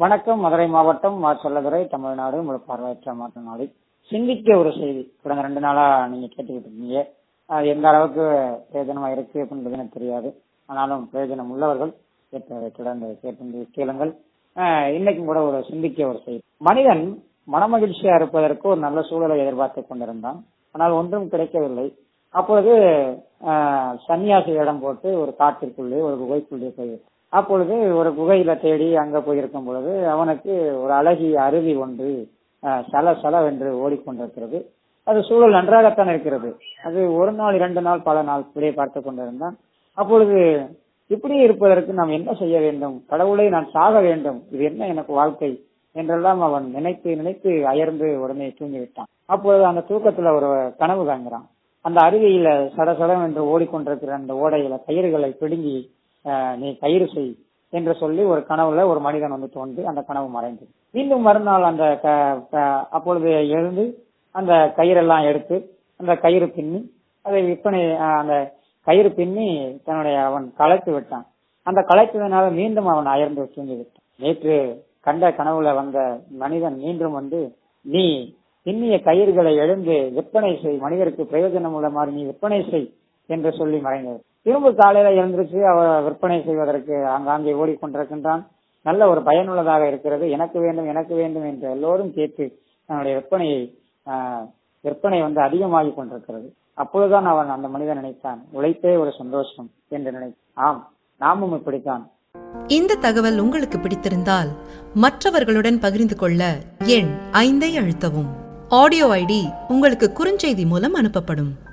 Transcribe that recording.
வணக்கம் மதுரை மாவட்டம் மா செல்லதுரை தமிழ்நாடு முழு பார்வையற்ற மாற்றுநாடு சிந்திக்க ஒரு செய்தி கடந்த ரெண்டு நாளா நீங்க கேட்டுக்கிட்டு இருக்கீங்க அது எந்த அளவுக்கு பிரயோஜனமா இருக்கு அப்படின்றது எனக்கு தெரியாது ஆனாலும் பிரயோஜனம் உள்ளவர்கள் கேட்டு தொடர்ந்து கேட்டு கேளுங்கள் ஆஹ் இன்னைக்கும் கூட ஒரு சிந்திக்க ஒரு செய்தி மனிதன் மனமகிழ்ச்சியா இருப்பதற்கு ஒரு நல்ல சூழலை எதிர்பார்த்து கொண்டிருந்தான் ஆனால் ஒன்றும் கிடைக்கவில்லை அப்பொழுது ஆஹ் சன்னியாசி இடம் போட்டு ஒரு காட்டிற்குள்ளே ஒரு குகைக்குள்ளே போய் அப்பொழுது ஒரு குகையில தேடி அங்க போயிருக்கும் பொழுது அவனுக்கு ஒரு அழகிய அருவி ஒன்று ஆஹ் சல சலவென்று ஓடிக்கொண்டிருக்கிறது அது சூழல் நன்றாகத்தான் இருக்கிறது அது ஒரு நாள் இரண்டு நாள் பல நாள் இப்படியே பார்த்து கொண்டிருந்தான் அப்பொழுது இப்படி இருப்பதற்கு நாம் என்ன செய்ய வேண்டும் கடவுளை நான் சாக வேண்டும் இது என்ன எனக்கு வாழ்க்கை என்றெல்லாம் அவன் நினைத்து நினைத்து அயர்ந்து உடனே தூங்கிவிட்டான் அப்பொழுது அந்த தூக்கத்துல ஒரு கனவு காண்கிறான் அந்த அருவியில சடசடம் என்று ஓடிக்கொண்டிருக்கிற அந்த ஓடையில கயிறுகளை பிடுங்கி ஆஹ் நீ கயிறு செய் என்று சொல்லி ஒரு கனவுல ஒரு மனிதன் வந்து தோன்றி அந்த கனவு மறைந்தது மீண்டும் மறுநாள் அந்த க- க- அப்பொழுது எழுந்து அந்த கயிறெல்லாம் எடுத்து அந்த கயிறு பின்னி அதை விற்பனை ஆஹ் அந்த கயிறு பின்னி தன்னுடைய அவன் களைத்து விட்டான் அந்த களைத்ததனால மீண்டும் அவன் அயர்ந்து தூங்கி விட்டான் நேற்று கண்ட கனவுல வந்த மனிதன் மீண்டும் வந்து நீ பின்னிய கயிறுகளை எழுந்து விற்பனை செய் மனிதருக்கு பிரயோஜனம் உள்ள மாதிரி நீ விற்பனை செய் என்று சொல்லி மறைந்தது திரும்ப காலையில எழுந்திருச்சு அவ விற்பனை செய்வதற்கு ஆங்காங்கே ஓடிக்கொண்டிருக்கின்றான் நல்ல ஒரு பயனுள்ளதாக இருக்கிறது எனக்கு வேண்டும் எனக்கு வேண்டும் என்று எல்லோரும் கேட்டு தன்னுடைய விற்பனையை ஆஹ், விற்பனை வந்து அதிகமாகி கொண்டிருக்கிறது அப்பொழுதுதான் அவன் அந்த மனிதன் நினைத்தான் உழைப்பே ஒரு சந்தோஷம் என்று நினை ஆம் நாமும் இப்படித்தான் இந்த தகவல் உங்களுக்கு பிடித்திருந்தால் மற்றவர்களுடன் பகிர்ந்து கொள்ள எண் ஐந்தை அழுத்தவும் ஆடியோ ஐடி உங்களுக்கு குறுஞ்செய்தி மூலம் அனுப்பப்படும்